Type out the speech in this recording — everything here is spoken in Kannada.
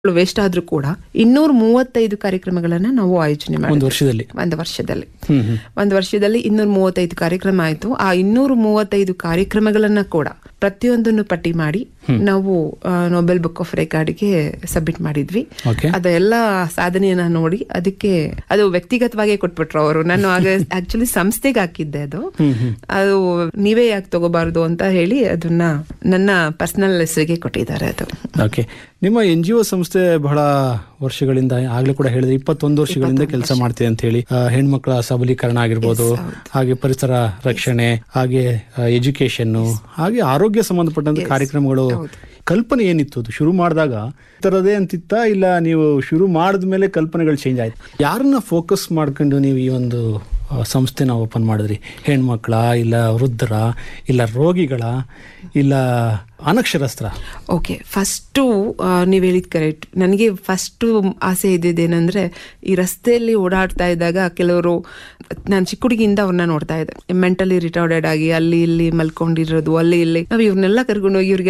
ವೇಸ್ಟ್ ಆದ್ರೂ ಕೂಡ ಇನ್ನೂರ ಮೂವತ್ತೈದು ಕಾರ್ಯಕ್ರಮಗಳನ್ನ ನಾವು ಆಯೋಜನೆ ಒಂದು ಮಾಡಿದ್ವಿ ವರ್ಷದಲ್ಲಿ ಒಂದು ವರ್ಷದಲ್ಲಿ ಹ್ಮ್ ಹ್ಮ್ ಒಂದು ವರ್ಷದಲ್ಲಿ ಇನ್ನೂರ ಮೂವತ್ತೈದು ಕಾರ್ಯಕ್ರಮ ಆಯ್ತು ಆ ಇನ್ನೂರ ಮೂವತ್ತೈದು ಕಾರ್ಯಕ್ರಮಗಳನ್ನ ಕೂಡ ಪ್ರತಿಯೊಂದನ್ನು ಪಟ್ಟಿ ಮಾಡಿ ನಾವು ನೊಬೆಲ್ ಬುಕ್ ಆಫ್ ರೆಕಾರ್ಡ್ಗೆ ಸಬ್ಮಿಟ್ ಮಾಡಿದ್ವಿ ಓಕೆ ಅದೆಲ್ಲ ಸಾಧನೆಯನ್ನ ನೋಡಿ ಅದಕ್ಕೆ ಅದು ವ್ಯಕ್ತಿಗತವಾಗಿ ಕೊಟ್ಬಿಟ್ರು ಅವರು ನಾನು ಆಗ ಆಕ್ಚುಲಿ ಸಂಸ್ಥೆಗೆ ಹಾಕಿದ್ದೆ ಅದು ಹ್ಮ್ ಹ್ಮ್ ಅದು ನೀವೇ ಯಾಕೆ ತಗೋಬಾರ್ದು ಅಂತ ಹೇಳಿ ಅದನ್ನ ನನ್ನ ಪರ್ಸನಲ್ ಹೆಸರಿಗೆ ಕೊಟ್ಟಿದ್ದಾರೆ ಅದು ಓಕೆ ನಿಮ್ಮ ಎನ್ ಜಿ ಒ ಸಂಸ್ಥೆ ಬಹಳ ವರ್ಷಗಳಿಂದ ಆಗ್ಲೇ ಕೂಡ ಹೇಳಿದ್ರೆ ಇಪ್ಪತ್ತೊಂದು ವರ್ಷಗಳಿಂದ ಕೆಲಸ ಮಾಡ್ತಿದೆ ಅಂತ ಹೇಳಿ ಆ, ಹೆಣ್ಮಕ್ಳ ಸಬಲೀಕರಣ ಆಗಿರ್ಬೋದು ಹಾಗೆ ಪರಿಸರ ರಕ್ಷಣೆ ಹಾಗೆ ಎಜುಕೇಶನ್ ಹಾಗೆ ಆರೋಗ್ಯ ಸಂಬಂಧಪಟ್ಟಂತ ಕಾರ್ಯಕ್ರಮಗಳು ಕಲ್ಪನೆ ಏನಿತ್ತು ಅದು ಶುರು ಮಾಡಿದಾಗ ತರದೇ ಅಂತಿತ್ತ ಇಲ್ಲ ನೀವು ಶುರು ಮಾಡಿದ್ಮೇಲೆ ಕಲ್ಪನೆಗಳು ಚೇಂಜ್ ಆಯ್ತು ಯಾರನ್ನ ಫೋಕಸ್ ಮಾಡ್ಕೊಂಡು ನೀವು ಈ ಒಂದು ಆ, ಸಂಸ್ಥೆನ ಓಪನ್ ಮಾಡಿದ್ರಿ ಹೆಣ್ಮಕ್ಳ ಇಲ್ಲ ವೃದ್ಧರ ಇಲ್ಲ ರೋಗಿಗಳ ಇಲ್ಲ ಅನಕ್ಷರಸ್ತ್ರ ಓಕೆ ಫಸ್ಟು ನೀವು ಹೇಳಿದ್ ಕರೆಕ್ಟ್ ನನಗೆ ಫಸ್ಟು ಆಸೆ ಇದ್ದಿದ್ದೇನೆಂದ್ರೆ ಈ ರಸ್ತೆಯಲ್ಲಿ ಓಡಾಡ್ತಾ ಇದ್ದಾಗ ಕೆಲವರು ನಾನು ಚಿಕ್ಕ ಹುಡುಗಿಯಿಂದ ಅವ್ರನ್ನ ನೋಡ್ತಾ ಇದ್ದೆ ಮೆಂಟಲಿ ರಿಟಾರ್ಡೆಡ್ ಆಗಿ ಅಲ್ಲಿ ಇಲ್ಲಿ ಮಲ್ಕೊಂಡಿರೋದು ಅಲ್ಲಿ ಇಲ್ಲಿ ನಾವು ಇವ್ರನ್ನೆಲ್ಲ ಕರ್ಕೊಂಡು ಹೋಗಿ ಇವ್ರಿಗೆ